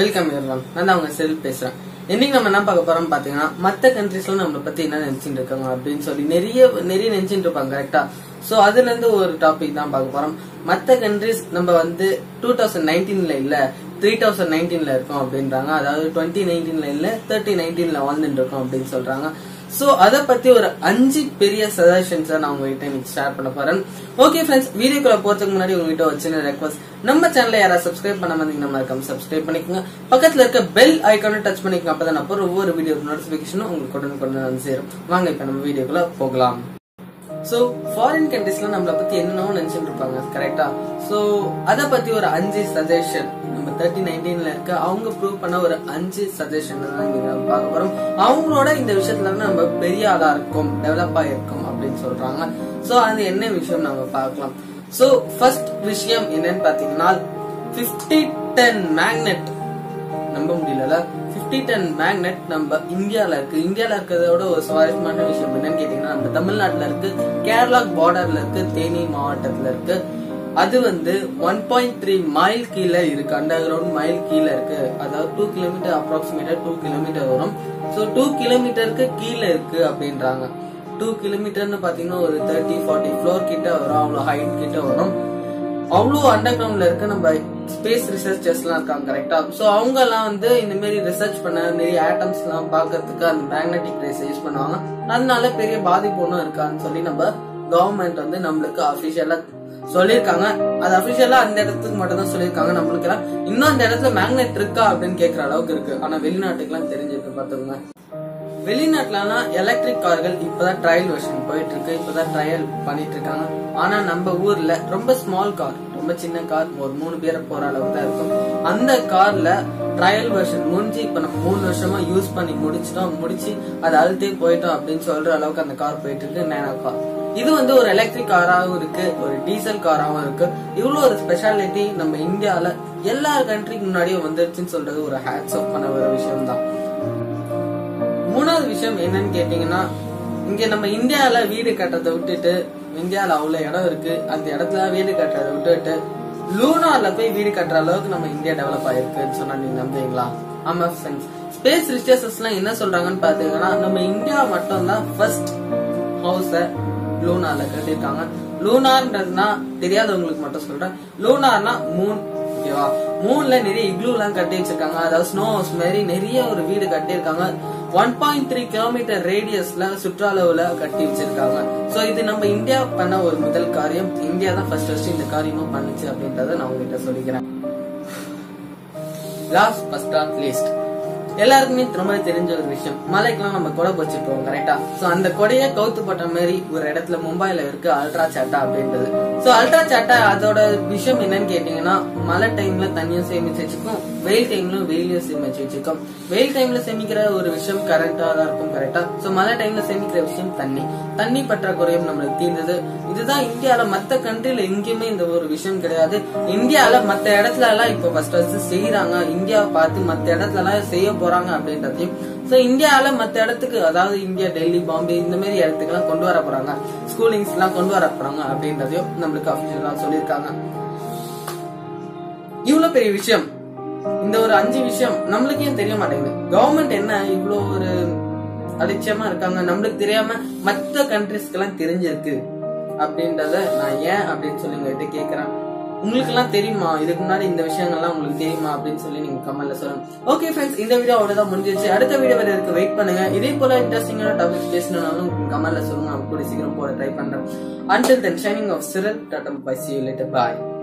welcome everyone நான் தான் அவங்க செல் பேசுறேன் இன்னைக்கு நம்ம என்ன பார்க்க போறோம் பாத்தீங்கன்னா மத்த கண்ட்ரீஸ்ல நம்மளை பத்தி என்ன நினைச்சிட்டு இருக்காங்க அப்படின்னு சொல்லி நிறைய நிறைய நினைச்சிட்டு இருப்பாங்க கரெக்டா சோ அதுல இருந்து ஒரு டாபிக் தான் பார்க்க போறோம் மத்த கண்ட்ரிஸ் நம்ம வந்து டூ தௌசண்ட் நைன்டீன்ல இல்ல த்ரீ தௌசண்ட் நைன்டீன்ல இருக்கோம் அப்படின்றாங்க அதாவது டுவெண்ட்டி நைன்டீன்ல இல்ல தேர்ட்டி நைன்டீன்ல வாழ்ந்துட்டு இருக்கோம் அப்படின்னு சொல்றாங்க சோ அத பத்தி ஒரு அஞ்சு பெரிய சஜஷன்ஸ் நான் உங்ககிட்ட இன்னைக்கு ஷேர் பண்ண போறேன் ஓகே ஃப்ரெண்ட்ஸ் வீடியோக்குள்ள போறதுக்கு முன்னாடி உங்ககிட்ட ஒரு சின்ன ரெக்வஸ்ட் நம்ம சேனலை யாராவது சப்ஸ்கிரைப் பண்ண மாதிரி நம்ம இருக்காம சப்ஸ்கிரைப் பண்ணிக்கோங்க பக்கத்துல இருக்க பெல் ஐக்கானை டச் பண்ணிக்கோங்க அப்பதான் நான் போற ஒவ்வொரு வீடியோ நோட்டிபிகேஷனும் உங்களுக்கு உடனே கொண்டு வந்து சேரும் வாங்க இப்ப நம்ம வீடியோக்குள்ள போகலாம் சோ ஃபாரின் கண்ட்ரீஸ்ல நம்மள பத்தி என்னென்னவோ நினைச்சிட்டு இருப்பாங்க கரெக்டா சோ அத பத்தி ஒரு அஞ்சு சஜஷன் நம்ம தேர்ட்டி நைன்டீன்ல இருக்க அவங்க ப்ரூவ் பண்ண ஒரு அஞ்சு சஜஷன் தான் இங்க நம்ம பார்க்க போறோம் அவங்களோட இந்த விஷயத்துல நம்ம பெரிய ஆளா இருக்கும் டெவலப் ஆயிருக்கும் அப்படின்னு சொல்றாங்க சோ அது என்ன விஷயம் நம்ம பார்க்கலாம் சோ ஃபர்ஸ்ட் விஷயம் என்னன்னு பாத்தீங்கன்னா பிப்டி டென் மேக்னெட் நம்ப முடியல பிப்டி டென் மேக்னெட் நம்ம இந்தியால இருக்கு இந்தியால இருக்கிறதோட ஒரு சுவாரஸ்யமான விஷயம் என்னன்னு கேட்டீங்கன்னா நம்ம தமிழ்நாட்டுல இருக்கு கேரளா பார்டர்ல இருக்கு தேனி மாவட்டத்துல இருக்கு அது வந்து ஒன் பாயிண்ட் த்ரீ மைல் கீழே இருக்கு அண்டர் கிரவுண்ட் மைல் கீழே இருக்கு அதாவது டூ கிலோமீட்டர் அப்ராக்சிமேட்டா டூ கிலோமீட்டர் வரும் ஸோ டூ கிலோமீட்டருக்கு கீழே இருக்கு அப்படின்றாங்க டூ கிலோமீட்டர்னு பாத்தீங்கன்னா ஒரு தேர்ட்டி ஃபார்ட்டி ஃப்ளோர் கிட்ட வரும் அவ்வளவு ஹைட் கிட்ட வரும் அவ்வளோ அண்டர் கிரவுண்ட்ல இருக்க நம்ம ஸ்பேஸ் ரிசர்ச்சர்ஸ் எல்லாம் இருக்காங்க கரெக்டா சோ அவங்க எல்லாம் வந்து இந்த மாதிரி ரிசர்ச் பண்ண நிறைய ஆட்டம்ஸ் எல்லாம் பாக்குறதுக்கு அந்த மேக்னெட்டிக் ரேஸ் யூஸ் பண்ணுவாங்க அதனால பெரிய பாதிப்பு ஒன்றும் இருக்கான்னு சொல்லி நம்ம கவர்மெண்ட் வந்து நம்மளுக்கு அபிஷியலா சொல்லியிருக்காங்க அது அபிஷியலா அந்த இடத்துக்கு மட்டும் தான் சொல்லியிருக்காங்க நம்மளுக்கு எல்லாம் இன்னும் அந்த இடத்துல மேக்னெட் இருக்கா அப்படின்னு கேட்கற அளவுக்கு இருக்கு ஆனா வெளிநாட்டுக்கு எல்லாம் தெரிஞ்சிருக்கு பாத்துக்கோங்க வெளிநாட்டுலலாம் எலக்ட்ரிக் கார்கள் இப்பதான் ட்ரையல் வெர்ஷன் போயிட்டு இருக்கு இப்பதான் ட்ரையல் பண்ணிட்டு இருக்காங்க ஆனா நம்ம ஊர்ல ரொம்ப ஸ்மால் கார் ரொம்ப சின்ன கார் ஒரு மூணு பேரை போற அளவுக்கு தான் இருக்கும் அந்த கார்ல ட்ரையல் வெர்ஷன் முடிஞ்சு இப்ப நம்ம மூணு வருஷமா யூஸ் பண்ணி முடிச்சிட்டோம் முடிச்சு அது அழுத்தே போயிட்டோம் அப்படின்னு சொல்ற அளவுக்கு அந்த கார் போயிட்டு இருக்கு நேனோ கார் இது வந்து ஒரு எலக்ட்ரிக் காராகவும் இருக்கு ஒரு டீசல் காராகவும் இருக்கு இவ்வளவு ஒரு ஸ்பெஷாலிட்டி நம்ம இந்தியால எல்லா கண்ட்ரிக்கு முன்னாடியும் வந்துருச்சுன்னு சொல்றது ஒரு ஹேட்ஸ் ஆஃப் பண்ண ஒரு விஷயம் தான் மூணாவது விஷயம் என்னன்னு கேட்டீங்கன்னா இங்க நம்ம இந்தியால வீடு கட்டுறதை விட்டுட்டு இந்தியால அவ்வளவு இடம் இருக்கு அந்த இடத்துல வீடு கட்டுறதை விட்டுட்டு லூனார்ல போய் வீடு கட்டுற அளவுக்கு நம்ம இந்தியா டெவலப் ஆயிருக்குன்னு சொன்னா நீங்க நம்புவீங்களா ஆமா ஃப்ரெண்ட்ஸ் ஸ்பேஸ் ரிசர்ச்சர்ஸ் எல்லாம் என்ன சொல்றாங்கன்னு பாத்தீங்கன்னா நம்ம இந்தியா மட்டும் தான் ஃபர்ஸ்ட் ஹவுஸ லூனார்ல கட்டிருக்காங்க லூனார்ன்றதுனா தெரியாதவங்களுக்கு மட்டும் சொல்றேன் லூனார்னா மூன் ஓகேவா மூணுல நிறைய இக்ளூ எல்லாம் கட்டி வச்சிருக்காங்க அதாவது ஸ்னோ ஹவுஸ் மாதிரி நிறைய ஒரு வீடு கட்டியிருக்காங்க ஒன் பாயிண்ட் த்ரீ கிலோமீட்டர் ரேடியஸ்ல சுற்றளவுல கட்டி வச்சிருக்காங்க சோ இது நம்ம இந்தியா பண்ண ஒரு முதல் காரியம் இந்தியா தான் ஃபர்ஸ்ட் ஃபர்ஸ்ட் இந்த காரியமும் பண்ணுச்சு அப்படின்றத நான் உங்ககிட்ட சொல்லிக்கிறேன் லாஸ்ட் ஃபர்ஸ்ட் ஆன் லிஸ்ட் எல்லாருக்குமே ரொம்ப தெரிஞ்ச ஒரு விஷயம் மலைக்கெல்லாம் நம்ம கொடை வச்சிருப்போம் கரெக்டா சோ அந்த கொடையை கவுத்து போட்ட மாதிரி ஒரு இடத்துல மும்பைல இருக்கு அல்ட்ரா சாட்டா அப்படின்றது சோ அல்ட்ரா சாட்டா அதோட விஷயம் என்னன்னு கேட்டீங்கன்னா மழை டைம்ல தண்ணியும் சேமிச்சு வச்சுக்கும் வெயில் டைம்ல வெயிலையும் சேமிச்சு வச்சுக்கும் வெயில் டைம்ல சேமிக்கிற ஒரு விஷயம் கரெக்டா தான் இருக்கும் கரெக்டா சோ மழை டைம்ல சேமிக்கிற விஷயம் தண்ணி தண்ணி பற்றாக்குறையும் நம்மளுக்கு தீர்ந்தது இதுதான் இந்தியால மத்த கண்ட்ரில எங்கேயுமே இந்த ஒரு விஷயம் கிடையாது இந்தியால மத்த இடத்துல எல்லாம் இப்ப ஃபர்ஸ்ட் ஃபர்ஸ்ட் செய்யறாங்க இந்தியாவை பார்த்து மத்த இடத்துல எல்லாம் செய்ய போறாங்க அப்படின்றதையும் சோ இந்தியால மத்த இடத்துக்கு அதாவது இந்தியா டெல்லி பாம்பே இந்த மாதிரி இடத்துக்கு எல்லாம் கொண்டு வர போறாங்க ஸ்கூலிங்ஸ் எல்லாம் கொண்டு வர போறாங்க அப்படின்றதையும் நம்மளுக்கு அபிஷியலா சொல்லியிருக்காங்க இவ்வளவு பெரிய விஷயம் இந்த ஒரு அஞ்சு விஷயம் நம்மளுக்கு ஏன் தெரிய மாட்டேங்குது கவர்மெண்ட் என்ன இவ்வளவு ஒரு அலட்சியமா இருக்காங்க நம்மளுக்கு தெரியாம மத்த கண்ட்ரிஸ்க்கு எல்லாம் தெரிஞ்சிருக்கு அப்படின்றத நான் ஏன் அப்படின்னு சொல்லி உங்ககிட்ட கேக்குறேன் உங்களுக்கு எல்லாம் தெரியுமா இதுக்கு முன்னாடி இந்த விஷயங்கள்லாம் உங்களுக்கு தெரியுமா அப்படின்னு சொல்லி நீங்க கமெண்ட்ல சொல்லுங்க ஓகே ஃப்ரெண்ட்ஸ் இந்த வீடியோ அவ்வளவுதான் முடிஞ்சிருச்சு அடுத்த வீடியோ வர இருக்கு வெயிட் பண்ணுங்க இதே போல இன்ட்ரெஸ்டிங்கான டாபிக் பேசணும்னாலும் கமெண்ட்ல சொல்லுங்க நான் கூட சீக்கிரம் போட ட்ரை பண்றேன் அண்டில் தென் ஷைனிங் ஆஃப் சிரல் டாட்டம் bye see you later bye